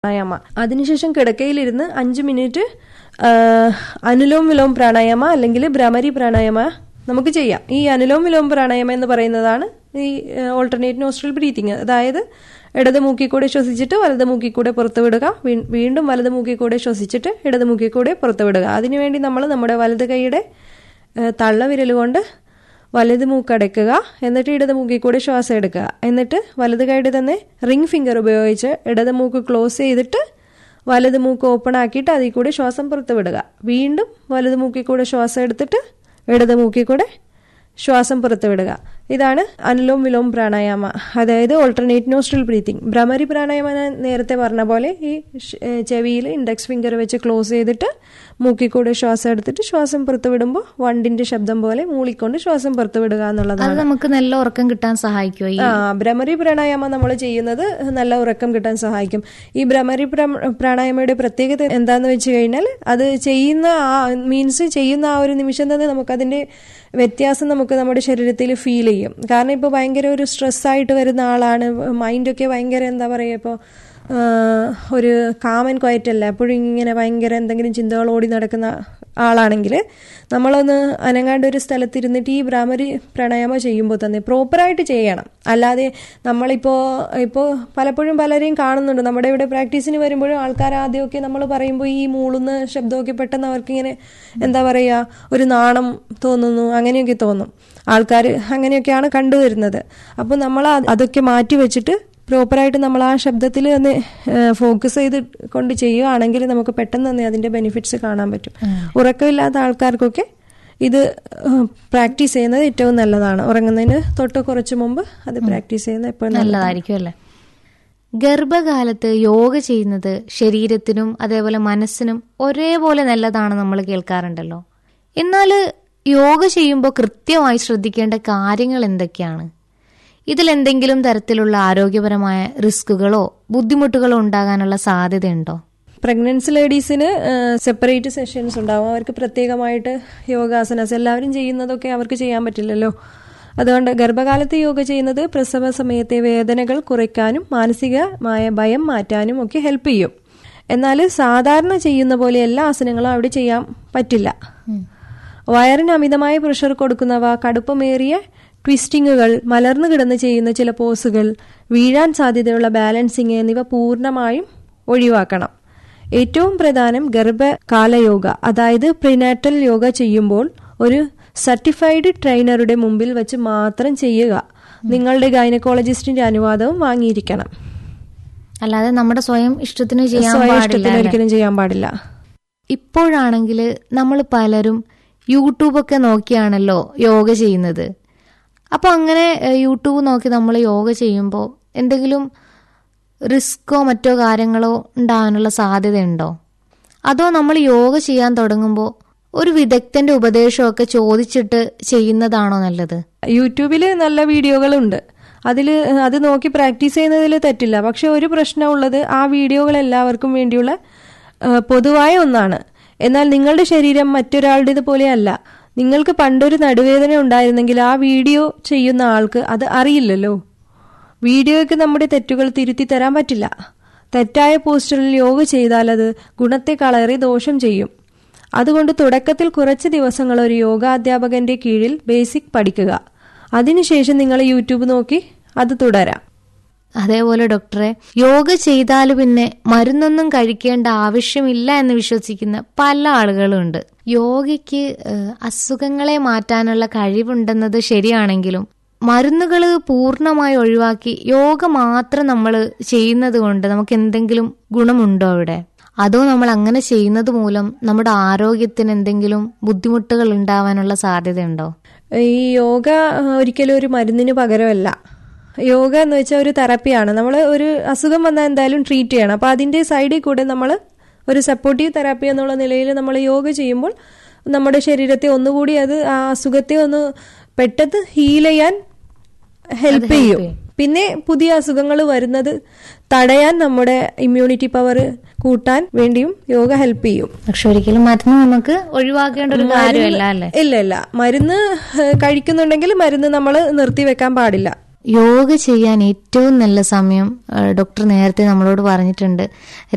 പ്രാണായാമ അതിനുശേഷം കിടക്കയിലിരുന്ന് അഞ്ച് മിനിറ്റ് ആ, അനുലോം വിലോം പ്രാണായാമ അല്ലെങ്കിൽ ഭ്രമരി പ്രാണായാമ നമുക്ക് ചെയ്യാം ഈ അനുലോം വിലോം പ്രാണായാമം എന്ന് പറയുന്നതാണ് ഈ ഓൾട്ടർനേറ്റ് നോസ്ട്രൽ ബ്രീത്തിങ് അതായത് ഇടത് മൂക്കിൽ കൂടെ ശ്വസിച്ചിട്ട് വലത് മൂക്കിൽ കൂടെ പുറത്തു വിടുക വീ- വീണ്ടും വലത് മൂക്കിൽ കൂടെ ശ്വസിച്ചിട്ട് ഇടത് മൂക്കിൽ കൂടെ പുറത്തു വിടുക അതിനുവേണ്ടി നമ്മൾ നമ്മുടെ വലത് കൈയുടെ ഏഹ്, തള്ളവിരൽ കൊണ്ട് വലത് മൂക്കടയ്ക്കുക എന്നിട്ട് ഇടത് മൂക്കിൽ കൂടെ ശ്വാസം എടുക്കുക എന്നിട്ട് വലത് കൈയുടെ തന്നെ റിംഗ് ഫിംഗർ ഉപയോഗിച്ച് ഇടത് മൂക്ക് ക്ലോസ് ചെയ്തിട്ട് വലത് മൂക്ക് ഓപ്പൺ ആക്കിയിട്ട് അതിൽ കൂടെ ശ്വാസം പുറത്ത് വിടുക വീണ്ടും വലത് മൂക്കിൽ കൂടെ ശ്വാസം എടുത്തിട്ട് ഇടത് മൂക്കിൽ കൂടെ ശ്വാസം പുറത്ത് വിടുക ഇതാണ് അനുലോം വിലോം പ്രാണായാമ അതായത് alternate nostril breathing Bhramari pranayama ഞാൻ നേരത്തെ പറഞ്ഞ പോലെ ഈ ചെവിയിൽ ഇൻഡെക്സ് ഫിംഗർ വെച്ച് ക്ലോസ് ചെയ്തിട്ട് മൂക്കിൽ കൂടെ ശ്വാസം എടുത്തിട്ട് ശ്വാസം പുറത്ത് വിടുമ്പോൾ വണ്ടിന്റെ ശബ്ദം പോലെ മൂളിക്കൊണ്ട് ശ്വാസം പുറത്ത് വിടുക എന്നുള്ളതാണ് അത് നമുക്ക് നല്ല ഉറക്കം കിട്ടാൻ സഹായിക്കുമോ ഈ ആ ഭ്രമരി പ്രാണായാമം നമ്മൾ ചെയ്യുന്നത് നല്ല ഉറക്കം കിട്ടാൻ സഹായിക്കും ഈ ഭ്രമരി പ്ര- പ്രാണായാമയുടെ പ്രത്യേകത എന്താന്ന് വെച്ച് കഴിഞ്ഞാൽ അത് ചെയ്യുന്ന ആ മീൻസ് ചെയ്യുന്ന ആ ഒരു നിമിഷം തന്നെ നമുക്കതിന്റെ വ്യത്യാസം നമുക്ക് നമ്മുടെ ശരീരത്തിൽ ഫീൽ ചെയ്യും കാരണം ഇപ്പോൾ ഭയങ്കര ഒരു സ്ട്രെസ് ആയിട്ട് വരുന്ന ആളാണ് മൈൻഡൊക്കെ ഭയങ്കര എന്താ പറയുക ഇപ്പോൾ ഒരു കാമൻ ക്വയറ്റ് അല്ല എപ്പോഴും ഇങ്ങനെ ഭയങ്കര എന്തെങ്കിലും ചിന്തകൾ ഓടി നടക്കുന്ന ആളാണെങ്കിൽ നമ്മളൊന്ന് അനങ്ങാണ്ട് ഒരു സ്ഥലത്തിരുന്നിട്ട് ഈ ഭ്രാമരി പ്രാണായാമം ചെയ്യുമ്പോൾ തന്നെ പ്രോപ്പറായിട്ട് ചെയ്യണം അല്ലാതെ നമ്മളിപ്പോൾ ഇപ്പോൾ പലപ്പോഴും പലരെയും കാണുന്നുണ്ട് നമ്മുടെ ഇവിടെ പ്രാക്ടീസിന് വരുമ്പോഴും ആൾക്കാർ ആദ്യമൊക്കെ നമ്മൾ പറയുമ്പോൾ ഈ മൂളുന്ന ശബ്ദമൊക്കെ പെട്ടെന്ന് അവർക്കിങ്ങനെ എന്താ പറയുക ഒരു നാണം തോന്നുന്നു അങ്ങനെയൊക്കെ തോന്നും ആൾക്കാർ അങ്ങനെയൊക്കെയാണ് കണ്ടുവരുന്നത് അപ്പോൾ നമ്മൾ അത് അതൊക്കെ മാറ്റി വെച്ചിട്ട് പ്രോപ്പറായിട്ട് നമ്മൾ ആ ശബ്ദത്തിൽ തന്നെ ഫോക്കസ് ചെയ്ത് കൊണ്ട് ചെയ്യുകയാണെങ്കിൽ നമുക്ക് പെട്ടെന്ന് തന്നെ അതിന്റെ ബെനിഫിറ്റ്സ് കാണാൻ പറ്റും ഉറക്കമില്ലാത്ത ആൾക്കാർക്കൊക്കെ ഇത് പ്രാക്ടീസ് ചെയ്യുന്നത് ഏറ്റവും നല്ലതാണ് ഉറങ്ങുന്നതിന് തൊട്ട് കുറച്ച് മുമ്പ് അത് പ്രാക്ടീസ് ചെയ്യുന്നത് എപ്പോഴും നല്ലതാണ് നല്ലതായിരിക്കും അല്ലേ ഗർഭകാലത്ത് യോഗ ചെയ്യുന്നത് ശരീരത്തിനും അതേപോലെ മനസ്സിനും ഒരേപോലെ നല്ലതാണ് നമ്മൾ കേൾക്കാറുണ്ടല്ലോ എന്നാൽ യോഗ ചെയ്യുമ്പോൾ കൃത്യമായി ശ്രദ്ധിക്കേണ്ട കാര്യങ്ങൾ എന്തൊക്കെയാണ് ഇതിലെന്തെങ്കിലും തരത്തിലുള്ള ആരോഗ്യപരമായ റിസ്കുകളോ ബുദ്ധിമുട്ടുകളോ ഉണ്ടാകാനുള്ള സാധ്യതയുണ്ടോ പ്രഗ്നൻസി ലേഡീസിന് സെപ്പറേറ്റ് സെഷൻസ് ഉണ്ടാവും അവർക്ക് പ്രത്യേകമായിട്ട് യോഗാസനസ് എല്ലാവരും ചെയ്യുന്നതൊക്കെ അവർക്ക് ചെയ്യാൻ പറ്റില്ലല്ലോ അതുകൊണ്ട് ഗർഭകാലത്ത് യോഗ ചെയ്യുന്നത് പ്രസവ സമയത്തെ വേദനകൾ കുറയ്ക്കാനും മാനസികമായ ഭയം മാറ്റാനും ഒക്കെ ഹെൽപ്പ് ചെയ്യും എന്നാൽ സാധാരണ ചെയ്യുന്ന പോലെ എല്ലാ ആസനങ്ങളും അവിടെ ചെയ്യാൻ പറ്റില്ല വയറിന് അമിതമായ പ്രഷർ കൊടുക്കുന്നവ കടുപ്പമേറിയ ട്വിസ്റ്റിങ്ങുകൾ മലർന്നു കിടന്ന് ചെയ്യുന്ന ചില പോസുകൾ വീഴാൻ സാധ്യതയുള്ള ബാലൻസിങ് എന്നിവ പൂർണ്ണമായും ഒഴിവാക്കണം ഏറ്റവും പ്രധാനം ഗർഭകാല യോഗ അതായത് പ്രിനാറ്റൽ യോഗ ചെയ്യുമ്പോൾ ഒരു സർട്ടിഫൈഡ് ട്രെയിനറുടെ മുമ്പിൽ വെച്ച് മാത്രം ചെയ്യുക നിങ്ങളുടെ ഗൈനക്കോളജിസ്റ്റിന്റെ അനുവാദവും വാങ്ങിയിരിക്കണം അല്ലാതെ നമ്മുടെ സ്വയം ഇഷ്ടത്തിന് ചെയ്യാൻ സ്വയം പാടില്ല ഇഷ്ടത്തിന് അല്ലേ? ഒരിക്കലും ചെയ്യാൻ പാടില്ല ഇപ്പോഴാണെങ്കിൽ നമ്മൾ പലരും യൂട്യൂബൊക്കെ നോക്കിയാണല്ലോ യോഗ ചെയ്യുന്നത് അപ്പോൾ അങ്ങനെ ഏഹ്, യൂട്യൂബ് നോക്കി നമ്മൾ യോഗ ചെയ്യുമ്പോൾ എന്തെങ്കിലും റിസ്ക്കോ മറ്റോ കാര്യങ്ങളോ ഉണ്ടാകാനുള്ള സാധ്യതയുണ്ടോ അതോ നമ്മൾ യോഗ ചെയ്യാൻ തുടങ്ങുമ്പോൾ ഒരു വിദഗ്ധന്റെ ഉപദേശമൊക്കെ ചോദിച്ചിട്ട് ചെയ്യുന്നതാണോ നല്ലത് യൂട്യൂബിൽ നല്ല വീഡിയോകളുണ്ട് അതിൽ അത് നോക്കി പ്രാക്ടീസ് ചെയ്യുന്നതിൽ തെറ്റില്ല പക്ഷെ ഒരു പ്രശ്നമുള്ളത് ആ വീഡിയോകൾ എല്ലാവർക്കും വേണ്ടിയുള്ള ആ, പൊതുവായ ഒന്നാണ് എന്നാൽ നിങ്ങളുടെ ശരീരം മറ്റൊരാളുടേത് പോലെയല്ല നിങ്ങൾക്ക് പണ്ടൊരു നടുവേദന ഉണ്ടായിരുന്നെങ്കിൽ ആ വീഡിയോ ചെയ്യുന്ന ആൾക്ക് അത് അറിയില്ലല്ലോ വീഡിയോയ്ക്ക് നമ്മുടെ തെറ്റുകൾ തിരുത്തി തരാൻ പറ്റില്ല തെറ്റായ പോസ്റ്ററിൽ യോഗ ചെയ്താൽ അത് ഗുണത്തെക്കാളേറെ ദോഷം ചെയ്യും അതുകൊണ്ട് തുടക്കത്തിൽ കുറച്ച് ദിവസങ്ങൾ ഒരു യോഗാധ്യാപകന്റെ കീഴിൽ ബേസിക് പഠിക്കുക അതിനുശേഷം നിങ്ങൾ യൂട്യൂബ് നോക്കി അത് തുടരാം അതേപോലെ ഡോക്ടറെ യോഗ ചെയ്താൽ പിന്നെ മരുന്നൊന്നും കഴിക്കേണ്ട ആവശ്യമില്ല എന്ന് വിശ്വസിക്കുന്ന പല ആളുകളുണ്ട് യോഗയ്ക്ക് ഏഹ്, അസുഖങ്ങളെ മാറ്റാനുള്ള കഴിവുണ്ടെന്നത് ശരിയാണെങ്കിലും മരുന്നുകൾ പൂർണ്ണമായി ഒഴിവാക്കി യോഗ മാത്രം നമ്മൾ ചെയ്യുന്നത് കൊണ്ട് നമുക്ക് എന്തെങ്കിലും ഗുണമുണ്ടോ അവിടെ അതോ നമ്മൾ അങ്ങനെ ചെയ്യുന്നത് മൂലം നമ്മുടെ ആരോഗ്യത്തിന് എന്തെങ്കിലും ബുദ്ധിമുട്ടുകൾ ഉണ്ടാവാനുള്ള സാധ്യതയുണ്ടോ ഈ യോഗ ആ, ഒരിക്കലും ഒരു മരുന്നിന് പകരമല്ല യോഗ എന്ന് വെച്ചാൽ ഒരു തെറപ്പിയാണ് നമ്മൾ ഒരു അസുഖം വന്നാൽ എന്തായാലും ട്രീറ്റ് ചെയ്യണം അപ്പോൾ അതിൻ്റെ സൈഡിൽ കൂടെ നമ്മൾ ഒരു സപ്പോർട്ടീവ് തെറാപ്പി എന്നുള്ള നിലയിൽ നമ്മൾ യോഗ ചെയ്യുമ്പോൾ നമ്മുടെ ശരീരത്തെ ഒന്നുകൂടി അത് ആ അസുഖത്തെ ഒന്ന് പെട്ടെന്ന് ഹീൽ ചെയ്യാൻ ഹെൽപ്പ് ചെയ്യും പിന്നെ പുതിയ അസുഖങ്ങൾ വരുന്നത് തടയാൻ നമ്മുടെ ഇമ്മ്യൂണിറ്റി പവർ കൂട്ടാൻ വേണ്ടിയും യോഗ ഹെൽപ്പ് ചെയ്യും പക്ഷെ ഒരിക്കലും മരുന്ന് നമുക്ക് ഒഴിവാക്കേണ്ട ഒരു കാര്യമല്ല അല്ലേ ഇല്ല ഇല്ല മരുന്ന് ഏഹ്, കഴിക്കുന്നുണ്ടെങ്കിൽ മരുന്ന് നമ്മൾ നിർത്തിവെക്കാൻ പാടില്ല യോഗ ചെയ്യാൻ ഏറ്റവും നല്ല സമയം ഏഹ്, ഡോക്ടർ നേരത്തെ നമ്മളോട് പറഞ്ഞിട്ടുണ്ട്